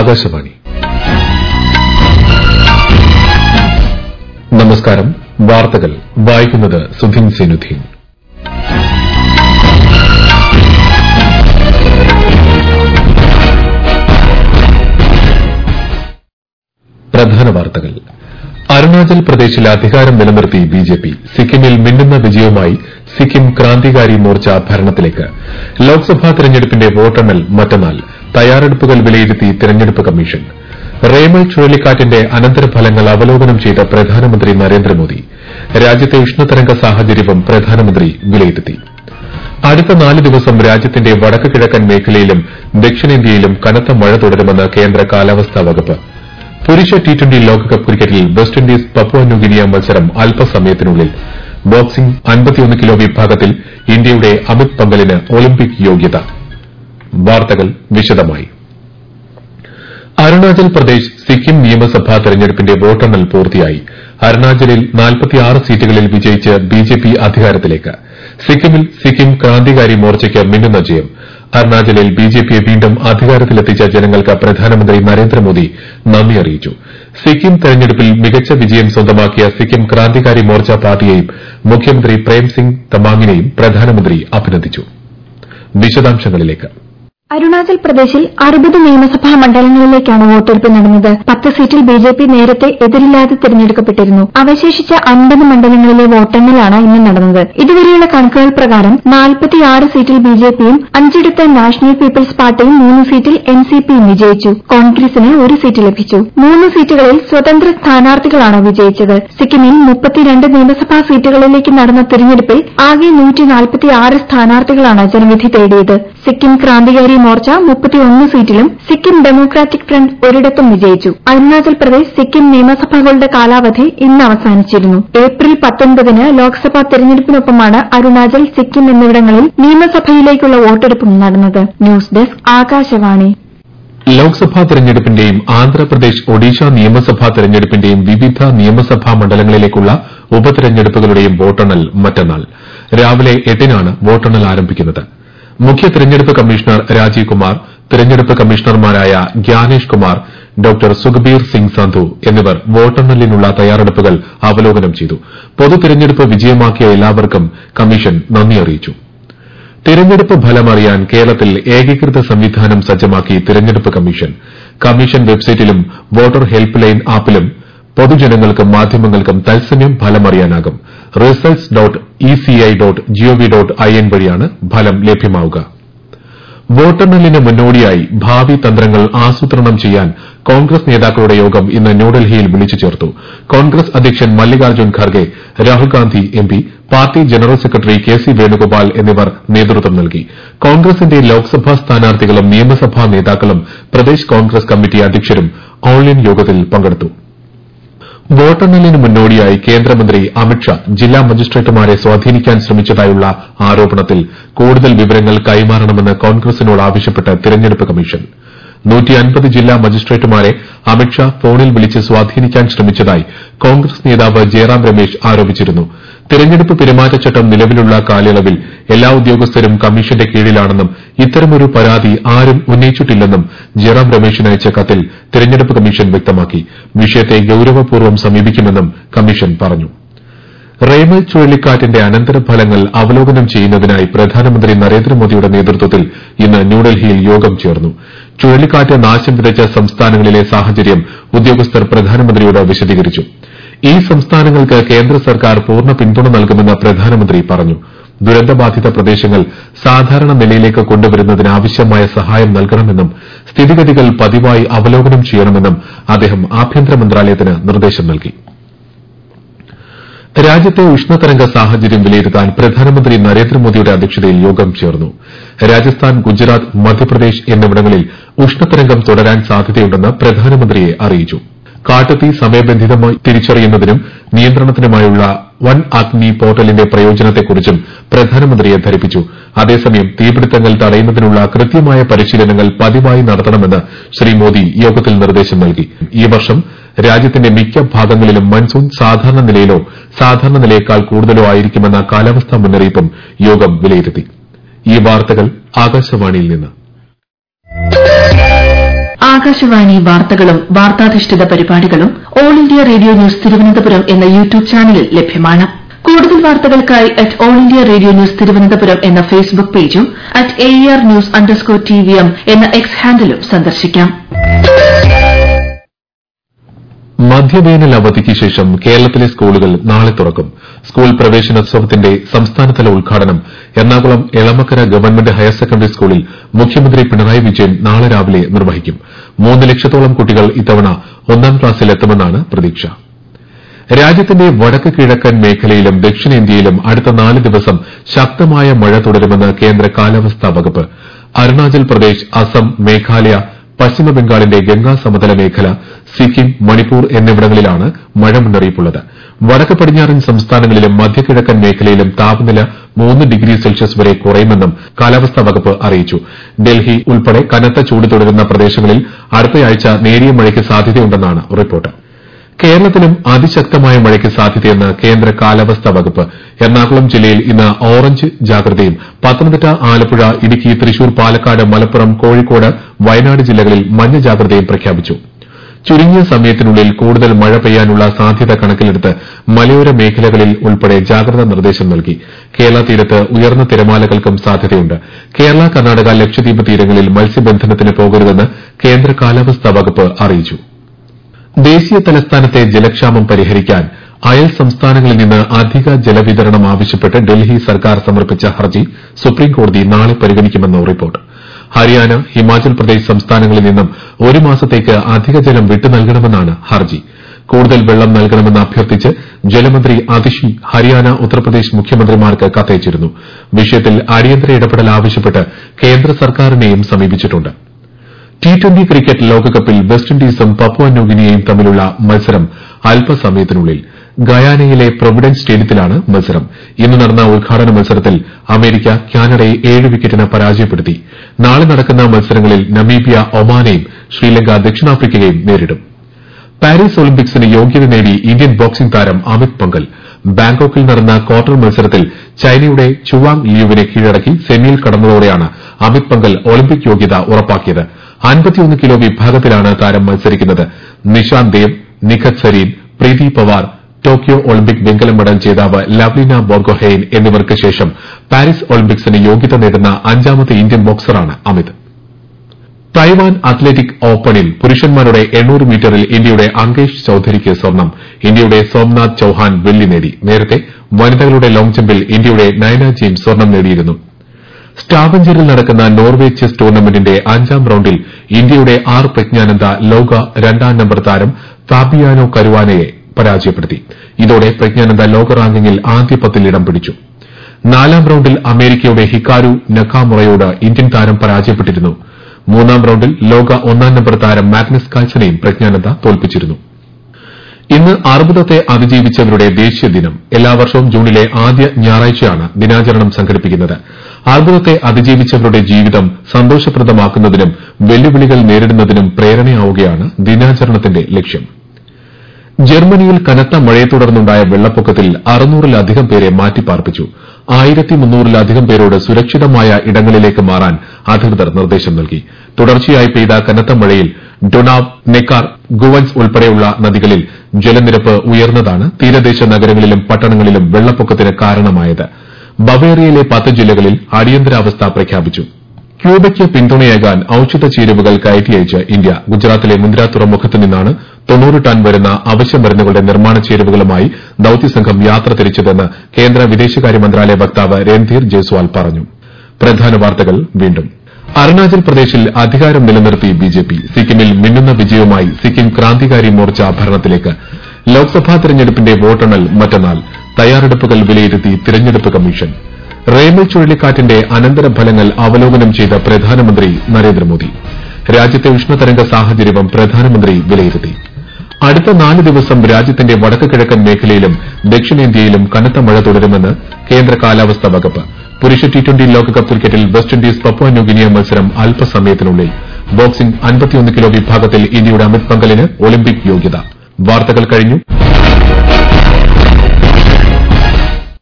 ആകാശവാണി നമസ്കാരം വാർത്തകൾ വായിക്കുന്നത് സുധീൻ സെനുദ്ദീൻ പ്രധാന വാർത്തകൾ അരുണാചൽ പ്രദേശിൽ അധികാരം നിലനിർത്തി ബിജെപി സിക്കിമിൽ മിന്നുന്ന വിജയവുമായി സിക്കിം ക്രാന്തികാരി മോർച്ച ഭരണത്തിലേക്ക് ലോക്സഭാ തെരഞ്ഞെടുപ്പിന്റെ വോട്ടെണ്ണൽ മറ്റന്നാൾ തയ്യാറെടുപ്പുകൾ വിലയിരുത്തി തെരഞ്ഞെടുപ്പ് കമ്മീഷൻ റേമൽ ചുഴലിക്കാറ്റിന്റെ അനന്തരഫലങ്ങൾ അവലോകനം ചെയ്ത പ്രധാനമന്ത്രി നരേന്ദ്രമോദി രാജ്യത്തെ ഉഷ്ണതരംഗ സാഹചര്യവും പ്രധാനമന്ത്രി വിലയിരുത്തി അടുത്ത നാല് ദിവസം രാജ്യത്തിന്റെ വടക്ക് കിഴക്കൻ മേഖലയിലും ദക്ഷിണേന്ത്യയിലും കനത്ത മഴ തുടരുമെന്ന് കേന്ദ്ര കാലാവസ്ഥാ വകുപ്പ് പുരുഷ ടി ട്വന്റി ലോകകപ്പ് ക്രിക്കറ്റിൽ വെസ്റ്റ് ഇൻഡീസ് പപ്പുവ ന്യൂഗിനിയ മത്സരം അല്പസമയത്തിനുള്ളിൽ ബോക്സിംഗ് അൻപത്തിയൊന്ന് കിലോ വിഭാഗത്തിൽ ഇന്ത്യയുടെ അമിത് പങ്കലിന് ഒളിമ്പിക് യോഗ്യത വാർത്തകൾ വിശദമായി അരുണാചൽ പ്രദേശ് സിക്കിം നിയമസഭാ തെരഞ്ഞെടുപ്പിന്റെ വോട്ടെണ്ണൽ പൂർത്തിയായി അരുണാചലിൽ സീറ്റുകളിൽ വിജയിച്ച് ബിജെപി അധികാരത്തിലേക്ക് സിക്കിമിൽ സിക്കിം ക്രാന്തികാരി മോർച്ചയ്ക്ക് മിന്നുന്ന ജയം അരുണാചലിൽ ബിജെപിയെ വീണ്ടും അധികാരത്തിലെത്തിച്ച ജനങ്ങൾക്ക് പ്രധാനമന്ത്രി നരേന്ദ്രമോദി നന്ദി അറിയിച്ചു സിക്കിം തെരഞ്ഞെടുപ്പിൽ മികച്ച വിജയം സ്വന്തമാക്കിയ സിക്കിം ക്രാന്തികാരി മോർച്ച പാർട്ടിയെയും മുഖ്യമന്ത്രി പ്രേംസിംഗ് തമാങ്ങിനെയും പ്രധാനമന്ത്രി അഭിനന്ദിച്ചു വിശദാംശങ്ങളിലേക്ക് അരുണാചൽ പ്രദേശിൽ അറുപത് നിയമസഭാ മണ്ഡലങ്ങളിലേക്കാണ് വോട്ടെടുപ്പ് നടന്നത് പത്ത് സീറ്റിൽ ബിജെപി നേരത്തെ എതിരില്ലാതെ തിരഞ്ഞെടുക്കപ്പെട്ടിരുന്നു അവശേഷിച്ച അൻപത് മണ്ഡലങ്ങളിലെ വോട്ടെണ്ണലാണ് ഇന്ന് നടന്നത് ഇതുവരെയുള്ള കണക്കുകൾ പ്രകാരം നാൽപ്പത്തിയാറ് സീറ്റിൽ ബിജെപിയും അഞ്ചിടത്ത് നാഷണൽ പീപ്പിൾസ് പാർട്ടിയും മൂന്ന് സീറ്റിൽ എൻസിപിയും വിജയിച്ചു കോൺഗ്രസിന് ഒരു സീറ്റ് ലഭിച്ചു മൂന്ന് സീറ്റുകളിൽ സ്വതന്ത്ര സ്ഥാനാർത്ഥികളാണ് വിജയിച്ചത് സിക്കിമിൽ മുപ്പത്തിരണ്ട് നിയമസഭാ സീറ്റുകളിലേക്ക് നടന്ന തിരഞ്ഞെടുപ്പിൽ ആകെ സ്ഥാനാർത്ഥികളാണ് ജനവിധി തേടിയത് സിക്കിം ക്രാന്തികാരി മോർച്ച മുപ്പത്തിയൊന്ന് സീറ്റിലും സിക്കിം ഡെമോക്രാറ്റിക് ഫ്രണ്ട് ഒരിടത്തും വിജയിച്ചു അരുണാചൽ പ്രദേശ് സിക്കിം നിയമസഭകളുടെ കാലാവധി ഇന്ന് അവസാനിച്ചിരുന്നു ഏപ്രിൽ പത്തൊൻപതിന് ലോക്സഭാ തെരഞ്ഞെടുപ്പിനൊപ്പമാണ് അരുണാചൽ സിക്കിം എന്നിവിടങ്ങളിൽ നിയമസഭയിലേക്കുള്ള വോട്ടെടുപ്പും നടന്നത് ന്യൂസ് ഡെസ്ക് ആകാശവാണി ലോക്സഭാ തെരഞ്ഞെടുപ്പിന്റെയും ആന്ധ്രാപ്രദേശ് ഒഡീഷ നിയമസഭാ തെരഞ്ഞെടുപ്പിന്റെയും വിവിധ നിയമസഭാ മണ്ഡലങ്ങളിലേക്കുള്ള ഉപതെരഞ്ഞെടുപ്പുകളുടെയും വോട്ടെണ്ണൽ മറ്റന്നാൾ രാവിലെ എട്ടിനാണ് വോട്ടെണ്ണൽ ആരംഭിക്കുന്നത് മുഖ്യ തെരഞ്ഞെടുപ്പ് കമ്മീഷണർ രാജീവ് കുമാർ തെരഞ്ഞെടുപ്പ് കമ്മീഷണർമാരായ ഗ്യാനേഷ് കുമാർ ഡോക്ടർ സുഖബീർ സിംഗ് സന്ധു എന്നിവർ വോട്ടെണ്ണലിനുള്ള തയ്യാറെടുപ്പുകൾ അവലോകനം ചെയ്തു പൊതു തെരഞ്ഞെടുപ്പ് വിജയമാക്കിയ എല്ലാവർക്കും കമ്മീഷൻ നന്ദി അറിയിച്ചു തിരഞ്ഞെടുപ്പ് ഫലമറിയാൻ കേരളത്തിൽ ഏകീകൃത സംവിധാനം സജ്ജമാക്കി തിരഞ്ഞെടുപ്പ് കമ്മീഷൻ കമ്മീഷൻ വെബ്സൈറ്റിലും വോട്ടർ ഹെൽപ്പ് ലൈൻ ആപ്പിലും പൊതുജനങ്ങൾക്കും മാധ്യമങ്ങൾക്കും തത്സമയം ഫലമറിയാനാകും results dot ECI dot GOV dot IN വഴിയാണ് ഫലം ലഭ്യമാവുക വോട്ടെണ്ണലിന് മുന്നോടിയായി ഭാവി തന്ത്രങ്ങൾ ആസൂത്രണം ചെയ്യാൻ കോൺഗ്രസ് നേതാക്കളുടെ യോഗം ഇന്ന് ന്യൂഡൽഹിയിൽ വിളിച്ചു ചേർത്തു കോൺഗ്രസ് അധ്യക്ഷൻ Mallikarjun Kharge Rahul Gandhi MP party general secretary K C Venugopal എന്നിവർ നേതൃത്വം നൽകി കോൺഗ്രസിന്റെ ലോക്സഭാ സ്ഥാനാർത്ഥികളും നിയമസഭാ നേതാക്കളും പ്രദേശ് കോൺഗ്രസ് കമ്മിറ്റി അധ്യക്ഷരും ഓൺലൈൻ യോഗത്തിൽ പങ്കെടുത്തു വോട്ടെണ്ണലിന് മുന്നോടിയായി കേന്ദ്രമന്ത്രി അമിത്ഷാ ജില്ലാ മജിസ്ട്രേറ്റുമാരെ സ്വാധീനിക്കാൻ ശ്രമിച്ചതായുള്ള ആരോപണത്തിൽ കൂടുതൽ വിവരങ്ങൾ കൈമാറണമെന്ന് കോൺഗ്രസിനോട് ആവശ്യപ്പെട്ട് തിരഞ്ഞെടുപ്പ് കമ്മീഷൻ ജില്ലാ മജിസ്ട്രേറ്റുമാരെ അമിത്ഷാ ഫോണിൽ വിളിച്ച് സ്വാധീനിക്കാൻ ശ്രമിച്ചതായി കോൺഗ്രസ് നേതാവ് ജയറാം രമേശ് ആരോപിച്ചിരുന്നു തിരഞ്ഞെടുപ്പ് പെരുമാറ്റച്ചട്ടം നിലവിലുള്ള കാലയളവിൽ എല്ലാ ഉദ്യോഗസ്ഥരും കമ്മീഷന്റെ കീഴിലാണെന്നും ഇത്തരമൊരു പരാതി ആരും ഉന്നയിച്ചിട്ടില്ലെന്നും ജയറാം രമേശിന് അയച്ച കത്തിൽ തിരഞ്ഞെടുപ്പ് കമ്മീഷൻ വ്യക്തമാക്കി വിഷയത്തെ ഗൌരവപൂർവ്വം സമീപിക്കുമെന്നും കമ്മീഷൻ പറഞ്ഞു റേമൽ ചുഴലിക്കാറ്റിന്റെ അനന്തരഫലങ്ങൾ അവലോകനം ചെയ്യുന്നതിനായി പ്രധാനമന്ത്രി നരേന്ദ്രമോദിയുടെ നേതൃത്വത്തിൽ ഇന്ന് ന്യൂഡൽഹിയിൽ യോഗം ചേർന്നു ചുഴലിക്കാറ്റ് നാശം വിതച്ച സംസ്ഥാനങ്ങളിലെ സാഹചര്യം ഉദ്യോഗസ്ഥർ പ്രധാനമന്ത്രിയോട് വിശദീകരിച്ചു ഈ സംസ്ഥാനങ്ങൾക്ക് കേന്ദ്ര സർക്കാർ പൂർണ്ണ പിന്തുണ നൽകുമെന്ന് പ്രധാനമന്ത്രി പറഞ്ഞു ദുരന്തബാധിത പ്രദേശങ്ങൾ സാധാരണ നിലയിലേക്ക് കൊണ്ടുവരുന്നതിന് ആവശ്യമായ സഹായം നൽകണമെന്നും സ്ഥിതിഗതികൾ പതിവായി അവലോകനം ചെയ്യണമെന്നും അദ്ദേഹം ആഭ്യന്തര മന്ത്രാലയത്തിന് നിർദ്ദേശം നൽകി രാജ്യത്തെ ഉഷ്ണതരംഗ സാഹചര്യം വിലയിരുത്താൻ പ്രധാനമന്ത്രി നരേന്ദ്രമോദിയുടെ അധ്യക്ഷതയിൽ യോഗം ചേർന്നു രാജസ്ഥാൻ ഗുജറാത്ത് മധ്യപ്രദേശ് എന്നിവിടങ്ങളിൽ ഉഷ്ണതരംഗം തുടരാൻ സാധ്യതയുണ്ടെന്ന് പ്രധാനമന്ത്രിയെ അറിയിച്ചു കാട്ടുതീ സമയബന്ധിതമായി തിരിച്ചറിയുന്നതിനും നിയന്ത്രണത്തിനുമായുള്ള വൻ അഗ്നി പോർട്ടലിന്റെ പ്രയോജനത്തെക്കുറിച്ചും പ്രധാനമന്ത്രിയെ ധരിപ്പിച്ചു അതേസമയം തീപിടുത്തങ്ങൾ തടയുന്നതിനുള്ള കൃത്യമായ പരിശീലനങ്ങൾ പതിവായി നടത്തണമെന്ന് ശ്രീ മോദി യോഗത്തിൽ നിർദ്ദേശം നൽകി ഈ വർഷം രാജ്യത്തിന്റെ മിക്ക ഭാഗങ്ങളിലും മൺസൂൺ സാധാരണ നിലയിലോ സാധാരണ നിലയേക്കാൾ കൂടുതലോ ആയിരിക്കുമെന്ന കാലാവസ്ഥാ മുന്നറിയിപ്പും യോഗം വിലയിരുത്തി ഈ വാർത്തകൾ ആകാശവാണിയിൽ നിന്ന് ആകാശവാണി വാർത്തകളും വാർത്താധിഷ്ഠിത പരിപാടികളും all India radio news Thiruvananthapuram എന്ന യൂട്യൂബ് ചാനലിൽ ലഭ്യമാണ് കൂടുതൽ വാർത്തകൾക്കായി at all India radio news Thiruvananthapuram എന്ന ഫേസ്ബുക്ക് പേജും at A R news underscore T V M എന്ന എക്സ് ഹാൻഡിലും സന്ദർശിക്കാം മധ്യവേനൽ അവധിക്ക് ശേഷം കേരളത്തിലെ സ്കൂളുകൾ നാളെ തുറക്കും സ്കൂൾ പ്രവേശനോത്സവത്തിന്റെ സംസ്ഥാനതല ഉദ്ഘാടനം Ernakulam Elamakkara government higher secondary സ്കൂളിൽ മുഖ്യമന്ത്രി പിണറായി വിജയൻ നാളെ രാവിലെ നിർവഹിക്കും മൂന്ന് ലക്ഷത്തോളം കുട്ടികൾ ഇത്തവണ ഒന്നാം ക്ലാസ്സിലെത്തുമെന്നാണ് പ്രതീക്ഷ രാജ്യത്തിന്റെ വടക്ക് കിഴക്കൻ മേഖലയിലും ദക്ഷിണേന്ത്യയിലും അടുത്ത നാല് ദിവസം ശക്തമായ മഴ തുടരുമെന്ന് കേന്ദ്ര കാലാവസ്ഥാ വകുപ്പ് അരുണാചൽ പ്രദേശ് അസം മേഘാലയ പശ്ചിമബംഗാളിന്റെ ഗംഗാ സമതല മേഖല സിക്കിം മണിപ്പൂർ എന്നിവിടങ്ങളിലാണ് മഴ മുന്നറിയിപ്പുള്ളത് വടക്ക് പടിഞ്ഞാറൻ സംസ്ഥാനങ്ങളിലും മധ്യകിഴക്കൻ മേഖലയിലും താപനില മൂന്ന് ഡിഗ്രി സെൽഷ്യസ് വരെ കുറയുമെന്നും കാലാവസ്ഥാ വകുപ്പ് അറിയിച്ചു ഡൽഹി ഉൾപ്പെടെ കനത്ത ചൂട് തുടരുന്ന പ്രദേശങ്ങളിൽ അടുത്തയാഴ്ച നേരിയ മഴയ്ക്ക് സാധ്യതയുണ്ടെന്നാണ് റിപ്പോർട്ട് കേരളത്തിലും അതിശക്തമായ മഴയ്ക്ക് സാധ്യതയെന്ന് കേന്ദ്ര കാലാവസ്ഥാ വകുപ്പ് എറണാകുളം ജില്ലയിൽ ഇന്ന് ഓറഞ്ച് ജാഗ്രതയും പത്തനംതിട്ട ആലപ്പുഴ ഇടുക്കി തൃശൂർ പാലക്കാട് മലപ്പുറം കോഴിക്കോട് വയനാട് ജില്ലകളിൽ മഞ്ഞ ജാഗ്രതയും പ്രഖ്യാപിച്ചു ചുരുങ്ങിയ സമയത്തിനുള്ളിൽ കൂടുതൽ മഴ പെയ്യാനുള്ള സാധ്യത കണക്കിലെടുത്ത് മലയോര മേഖലകളിൽ ഉൾപ്പെടെ ജാഗ്രതാ നിർദ്ദേശം നൽകി കേരള തീരത്ത് ഉയർന്ന തിരമാലകൾക്കും സാധ്യതയുണ്ട് കേരള കർണാടക ലക്ഷദ്വീപ് തീരങ്ങളിൽ മത്സ്യബന്ധനത്തിന് പോകരുതെന്ന് കേന്ദ്ര കാലാവസ്ഥാ വകുപ്പ് അറിയിച്ചു ദേശീയ തലസ്ഥാനത്തെ ജലക്ഷാമം പരിഹരിക്കാൻ അയൽ സംസ്ഥാനങ്ങളിൽ നിന്ന് അധിക ജലവിതരണം ആവശ്യപ്പെട്ട് ഡൽഹി സർക്കാർ സമർപ്പിച്ച ഹർജി സുപ്രീംകോടതി നാളെ പരിഗണിക്കുമെന്ന് റിപ്പോർട്ട് ഹരിയാന ഹിമാചൽ പ്രദേശ് സംസ്ഥാനങ്ങളിൽ നിന്നും ഒരു മാസത്തേക്ക് അധിക ജലം വിട്ടു നൽകണമെന്നാണ് ഹർജി കൂടുതൽ വെള്ളം നൽകണമെന്ന് അഭ്യർത്ഥിച്ച് ജലമന്ത്രി അതിഷി ഹരിയാന ഉത്തർപ്രദേശ് മുഖ്യമന്ത്രിമാർക്ക് കത്തയച്ചിരുന്നു വിഷയത്തിൽ അടിയന്തര ഇടപെടൽ ആവശ്യപ്പെട്ട് കേന്ദ്ര സർക്കാരിനെയും സമീപിച്ചിട്ടുണ്ട് ടി ട്വന്റി ക്രിക്കറ്റ് ലോകകപ്പിൽ വെസ്റ്റ് ഇൻഡീസും പപ്പുവ ന്യൂഗിനിയയും തമ്മിലുള്ള മത്സരം അല്പസമയത്തിനുള്ളിൽ ഗയാനയിലെ പ്രൊവിഡൻസ് സ്റ്റേഡിയത്തിലാണ് മത്സരം ഇന്ന് നടന്ന ഉദ്ഘാടന മത്സരത്തിൽ അമേരിക്ക കാനഡയെ ഏഴ് വിക്കറ്റിന് പരാജയപ്പെടുത്തി നാളെ നടക്കുന്ന മത്സരങ്ങളിൽ നമീബിയ ഒമാനെയും ശ്രീലങ്ക ദക്ഷിണാഫ്രിക്കയെയും നേരിടും പാരീസ് ഒളിമ്പിക്സിന് യോഗ്യത നേടി ഇന്ത്യൻ ബോക്സിംഗ് താരം അമിത് പങ്കൽ ബാങ്കോക്കിൽ നടന്ന ക്വാർട്ടർ മത്സരത്തിൽ ചൈനയുടെ ചുവാങ് ലിയുവിനെ കീഴടക്കി സെമിയിൽ കടന്നതോടെയാണ് അമിത് പങ്കൽ ഒളിമ്പിക് യോഗ്യത ഉറപ്പാക്കിയത് അൻപത്തിയൊന്ന് കിലോ വിഭാഗത്തിലാണ് താരം മത്സരിക്കുന്നത് നിഷാന്ത് ദേവ് നിഖത് സരീൻ പ്രീതി പവാർ ടോക്കിയോ ഒളിമ്പിക് വെങ്കല മെഡൽ ജേതാവ് ലവ്ലിന ബോർഗോഹെയ്ൻ എന്നിവർക്ക് ശേഷം പാരീസ് ഒളിമ്പിക്സിന് യോഗ്യത നേടുന്ന അഞ്ചാമത്തെ ഇന്ത്യൻ ബോക്സറാണ് അമിത് തൈവാൻ അത്ലറ്റിക് ഓപ്പണിൽ പുരുഷന്മാരുടെ എണ്ണൂറ് മീറ്ററിൽ ഇന്ത്യയുടെ അങ്കേഷ് ചൌധരിക്ക് സ്വർണം ഇന്ത്യയുടെ സോംനാഥ് ചൌഹാൻ വെള്ളി നേടി നേരത്തെ വനിതകളുടെ ലോങ് ജമ്പിൽ ഇന്ത്യയുടെ നയന ജെയിംസ് സ്വർണം നേടിയിരുന്നു സ്റ്റാവഞ്ചറിൽ നടക്കുന്ന നോർവേ ചെസ് ടൂർണമെന്റിന്റെ അഞ്ചാം റൌണ്ടിൽ ഇന്ത്യയുടെ ആർ പ്രജ്ഞാനന്ദ ലോക രണ്ടാം നമ്പർ താരം ഫാബിയാനോ കരുവാനയെ പരാജയപ്പെടുത്തി ഇതോടെ പ്രജ്ഞാനന്ദ ലോക റാങ്കിങ്ങിൽ ആദ്യ പത്തിൽ ഇടം പിടിച്ചു നാലാം റൌണ്ടിൽ അമേരിക്കയുടെ ഹിക്കാരു നക്കാമുറയോട് ഇന്ത്യൻ താരം പരാജയപ്പെട്ടിരുന്നു മൂന്നാം റൌണ്ടിൽ ലോക ഒന്നാം നമ്പർ താരം മാഗ്നസ് കാൾസനെയും പ്രജ്ഞാനന്ദ തോൽപ്പിച്ചിരുന്നു ഇന്ന് അർബുദത്തെ അതിജീവിച്ചവരുടെ ദേശീയ ദിനം എല്ലാ വർഷവും ജൂണിലെ ആദ്യ ഞായറാഴ്ചയാണ് ദിനാചരണം സംഘടിപ്പിക്കുന്നത് അർബുദത്തെ അതിജീവിച്ചവരുടെ ജീവിതം സന്തോഷപ്രദമാക്കുന്നതിനും വെല്ലുവിളികൾ നേരിടുന്നതിനും പ്രേരണയാവുകയാണ് ദിനാചരണത്തിന്റെ ലക്ഷ്യം ജർമ്മനിയിൽ കനത്ത മഴയെ തുടർന്നുണ്ടായ വെള്ളപ്പൊക്കത്തിൽ അറുന്നൂറിലധികം പേരെ മാറ്റിപ്പാർപ്പിച്ചു ആയിരത്തി മുന്നൂറിലധികം പേരോട് സുരക്ഷിതമായ ഇടങ്ങളിലേക്ക് മാറാൻ അധികൃതർ നിർദ്ദേശം നൽകി തുടർച്ചയായി പെയ്ത കനത്ത മഴയിൽ ഡൊണാവ് നെക്കാർ ഗുവൻസ് ഉൾപ്പെടെയുള്ള നദികളിൽ ജലനിരപ്പ് ഉയർന്നതാണ് തീരദേശ നഗരങ്ങളിലും പട്ടണങ്ങളിലും വെള്ളപ്പൊക്കത്തിന് കാരണമായത് ബവേറിയയിലെ പത്ത് ജില്ലകളിൽ അടിയന്തരാവസ്ഥ പ്രഖ്യാപിച്ചു ക്യൂബയ്ക്ക് പിന്തുണയേകാൻ ഔഷധ ചേരുവകൾ കയറ്റിയയച്ച് ഇന്ത്യ ഗുജറാത്തിലെ മുന്ദ്ര തുറമുഖത്ത് നിന്നാണ് തൊണ്ണൂറ് ടൺ വരുന്ന അവശ്യ മരുന്നുകളുടെ നിർമ്മാണ ചേരുവകളുമായി ദൌത്യസംഘം യാത്ര തിരിച്ചതെന്ന് കേന്ദ്ര വിദേശകാര്യ മന്ത്രാലയ വക്താവ് രൺധീർ ജയ്സ്വാൾ പറഞ്ഞു പ്രധാന വാർത്തകൾ വീണ്ടും അരുണാചൽ പ്രദേശിൽ അധികാരം നിലനിർത്തി ബിജെപി സിക്കിമിൽ മിന്നുന്ന വിജയവുമായി സിക്കിം ക്രാന്തികാരി മോർച്ച ഭരണത്തിലേക്ക് ലോക്സഭാ തെരഞ്ഞെടുപ്പിന്റെ വോട്ടെണ്ണൽ മറ്റന്നാൾ തയ്യാറെടുപ്പുകൾ വിലയിരുത്തി തിരഞ്ഞെടുപ്പ് കമ്മീഷൻ റേമൽ ചുഴലിക്കാറ്റിന്റെ അനന്തരഫലങ്ങൾ അവലോകനം ചെയ്ത പ്രധാനമന്ത്രി നരേന്ദ്രമോദി രാജ്യത്തെ ഉഷ്ണതരംഗ സാഹചര്യവും പ്രധാനമന്ത്രി വിലയിരുത്തി അടുത്ത നാല് ദിവസം രാജ്യത്തിന്റെ വടക്ക് കിഴക്കൻ മേഖലയിലും ദക്ഷിണേന്ത്യയിലും കനത്ത മഴ തുടരുമെന്ന് കേന്ദ്ര കാലാവസ്ഥാ വകുപ്പ് പുരുഷ ടി ട്വന്റി ലോകകപ്പ് ക്രിക്കറ്റിൽ വെസ്റ്റ് ഇൻഡീസ് പപ്പുവ ന്യൂഗിനിയ മത്സരം അല്പസമയത്തിനുള്ളിൽ ബോക്സിംഗ് അൻപത്തിയൊന്ന് കിലോ വിഭാഗത്തിൽ ഇന്ത്യയുടെ അമിത് പങ്കലിന് ഒളിമ്പിക് യോഗ്യത വാർത്തകൾ കഴിഞ്ഞു